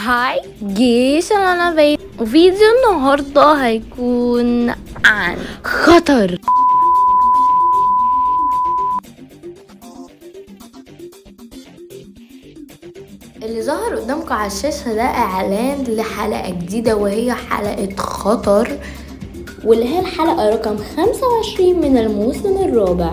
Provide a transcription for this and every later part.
هاي جيش انا بيت وفيديو النهارده هيكون عن خطر اللي ظهر قدامكم على الشاشة ده اعلان لحلقة جديدة وهي حلقة خطر واللي هي الحلقة رقم 25 من الموسم الرابع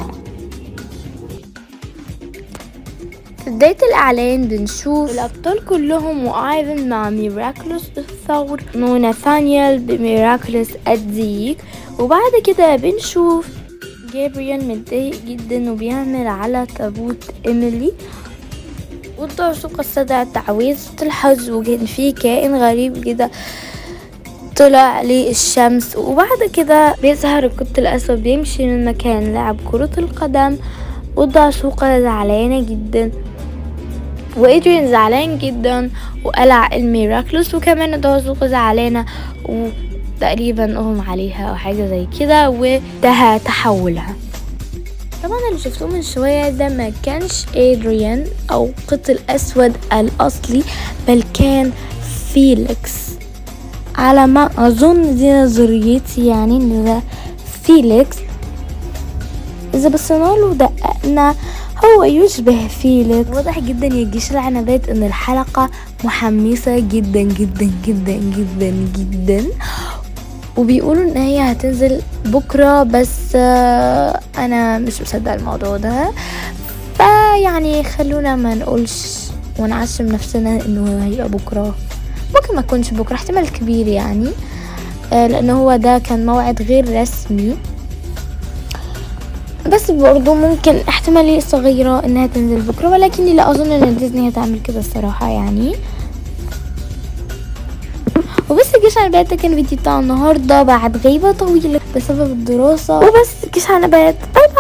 في بداية الإعلان بنشوف الأبطال كلهم وآيفن مع ميراكلوس الثور وناثانيال بميراكلوس الديك وبعد كده بنشوف جابريال متضايق جدا وبيعمل على تابوت إيميلي والدرسوق استدعى تعويذة الحظ وكان في كائن غريب كده طلع للشمس وبعد كده بيظهر القط الأسود بيمشي من مكان لعب كرة القدم والدعسوقة زعلانة جدا وإدريان زعلان جدا وقلع الميراكلوس وكمان الدعسوقة زعلانة وتقريبا أغمى عليها أو حاجة زي كده وانتهى تحولها طبعا اللي شفتوه من شوية ده ما كانش إدريان أو قط الأسود الأصلي بل كان فيليكس على ما أظن دي نظريتي يعني إن ده فيليكس إذا بصينا له دققنا هو يشبه فيليكس واضح جدا يا جيش العنبات إن الحلقة محمسة جدا جدا جدا جدا جدا وبيقولوا ان هي هتنزل بكرة بس آه، انا مش مصدقة الموضوع ده فيعني خلونا ما نقولش ونعشم نفسنا انه هيبقى بكرة ممكن ما يكونش بكرة احتمال كبير يعني آه، لان هو ده كان موعد غير رسمي بس برضو ممكن احتمالية صغيرة انها تنزل بكرة ولكني لا اظن ان ديزني هتعمل كده الصراحة يعني وبس كيش عنبات ده كان فيديو بتاع النهاردة بعد غيبة طويلة بسبب الدراسة وبس كيش عنبات باي